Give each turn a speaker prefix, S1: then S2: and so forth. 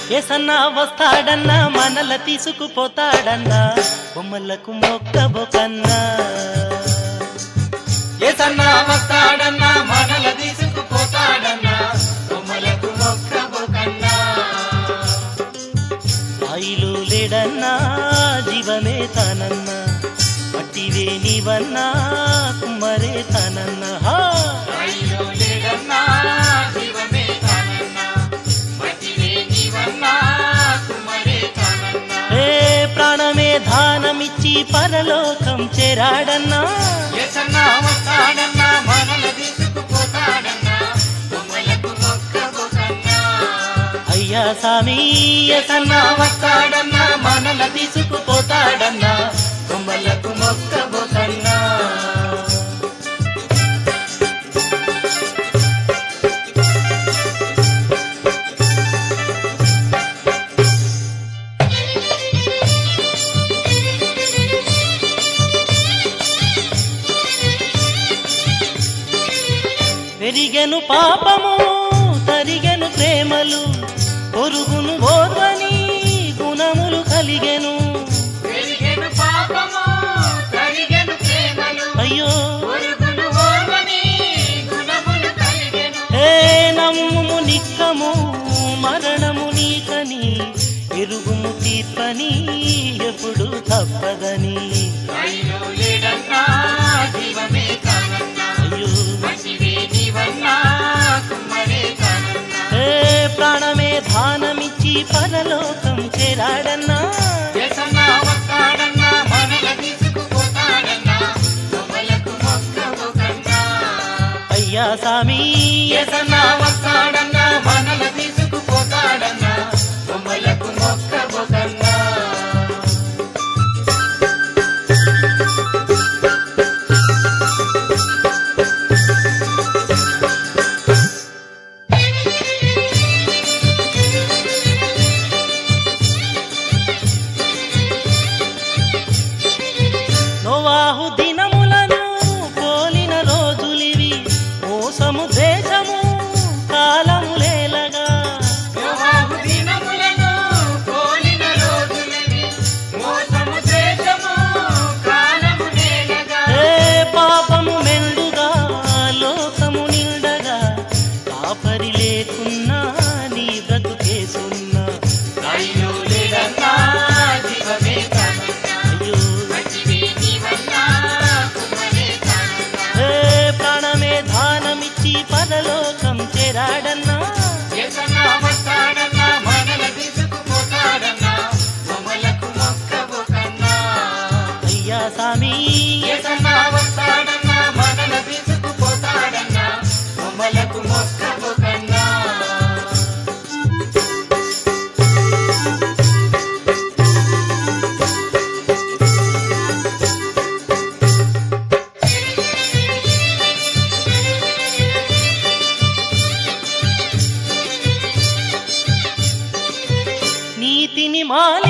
S1: ఎసన్నా వస్తాడన్నా మనల తీసుకుపోతాడన్నా బొమ్మలకు మొక్కబోకన్నా
S2: ఏసన్నా వస్తాడన్నా మనల తీసుకుపోతాడన్నా బొమ్మలకు మొక్కబోకన్నా
S1: రాయిలు లేడన్నా జీవమే తానన్నా మట్టివే నీవన్నా కుమ్మరే తానన్నా హా!
S2: రాయిలో లేడన్నా జీవమే తానన్నా మట్టివే నీవన్నా కుమ్మరే తానన్నా
S1: ఏ ప్రాణమే దానమిచ్చి పరలోకం చేరాడన్నా
S2: ఏసన్నా వస్తాడన్నా మనల తీసుకుపోతాడన్నా బొమ్మలకు మొక్కబోకన్నా
S1: అయ్యా సామి
S2: ఏసన్నా వస్తాడన్నా మనల తీసుకుపోతాడన్నా బొమ్మలకు మొక్కబోకన్నా
S1: పెరిగెను పాపము తరిగెను ప్రేమలు పొరుగును ఓర్వని గుణములు కలిగెను
S2: పెరిగెను పాపము కరిగెను ప్రేమలు
S1: అయ్యో
S2: పొరుగులు ఓర్వని గుణములు కలిగెను
S1: ఏ నమ్ముము నిక్కము మరణము నీకని ఎరుగుము తీర్పని ఎప్పుడు తప్పదని
S2: రాయిలో లేడన్నా జీవమే కానన్నా
S1: అయ్యో
S2: మట్టివే నీవన్నా కుమ్మరే కానన్నా
S1: ఏ ప్రాణమే దానమిచ్చి పరలోకం చేరాడన్నా
S2: ఏసన్నా వస్తాడన్నా మనల తీసుకుపోతాడన్నా బొమ్మలకు మొక్కబోకన్నా
S1: అయ్యా సామి
S2: ఏసన్నా వస్తాడన్నా మనల తీసుకుపోతాడన్నా బొమ్మలకు మొక్కబోకన్నా
S1: నోవాహు దినములను పోలిన రోజులివి మోసము దేశము కాలము లేలగా
S2: యోహాబు దినములను పోలిన రోజులవి, మోసము దేశము కాలము నేలగా.
S1: ఏ పాపము మెండుగా లోకము నిండగా కాపరి లేకున్నా నీ బ్రతుకేసున్నా
S2: రాయిలో లేడన్నా జీవమే కానన్నా,
S1: అయ్యో
S2: మట్టివే నీవన్నా కుమ్మరే కానన్నా.
S1: ఏ ప్రాణమే దానమిచ్చి పరలోకం చేరాడన్నా
S2: ఏసన్నా వస్తాడన్నా, మనల తీసుకుపోతాడన్నా, బొమ్మలకు మొక్కబోకన్నా.
S1: అయ్యా సామి
S2: ఏసన్నా వస్తాడన్నా, మనల తీసుకుపోతాడన్నా, బొమ్మలకు మొక్కబోకన్నా.
S1: నీతిని మాల